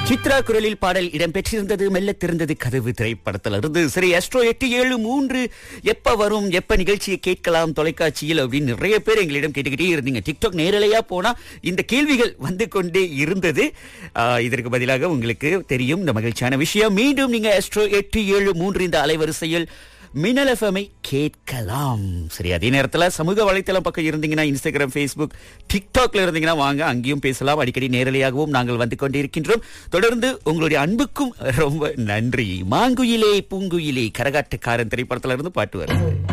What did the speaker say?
சித்ரா குரலில் பாடல் இடம்பெற்றிருந்தது மெல்ல திறந்தது கதவு திரைப்படத்தில் இருந்து சரி அஸ்ட்ரோ எட்டு ஏழு மூன்று எப்ப வரும் எப்ப நிகழ்ச்சியை கேட்கலாம் தொலைக்காட்சியில் அப்படின்னு நிறைய பேர் எங்களிடம் கேட்டுக்கிட்டே இருந்தீங்க டிக்டாக் நேரலையா போனா இந்த கேள்விகள் வந்து கொண்டே இருந்தது ஆஹ், இதற்கு பதிலாக உங்களுக்கு தெரியும் இந்த மகிழ்ச்சியான விஷயம் மீண்டும் நீங்க அஸ்ட்ரோ எட்டு ஏழு மூன்று இந்த அலைவரிசையில் மின்னல் எஃப்எம்ஐ கேட்கலாம் சரி அதே நேரத்தில் சமூக வலைத்தளம் பக்கம் இருந்தீங்கன்னா இன்ஸ்டாகிராம் ஃபேஸ்புக் டிக்டாக்ல இருந்தீங்கன்னா வாங்க அங்கேயும் பேசலாம் அடிக்கடி நேரலையாகவும் நாங்கள் வந்து கொண்டிருக்கின்றோம் தொடர்ந்து உங்களுடைய அன்புக்கும் ரொம்ப நன்றி மாங்குயிலே பூங்குயிலே கரகாட்டக்காரன் திரைப்படத்துல இருந்து பாட்டு வருது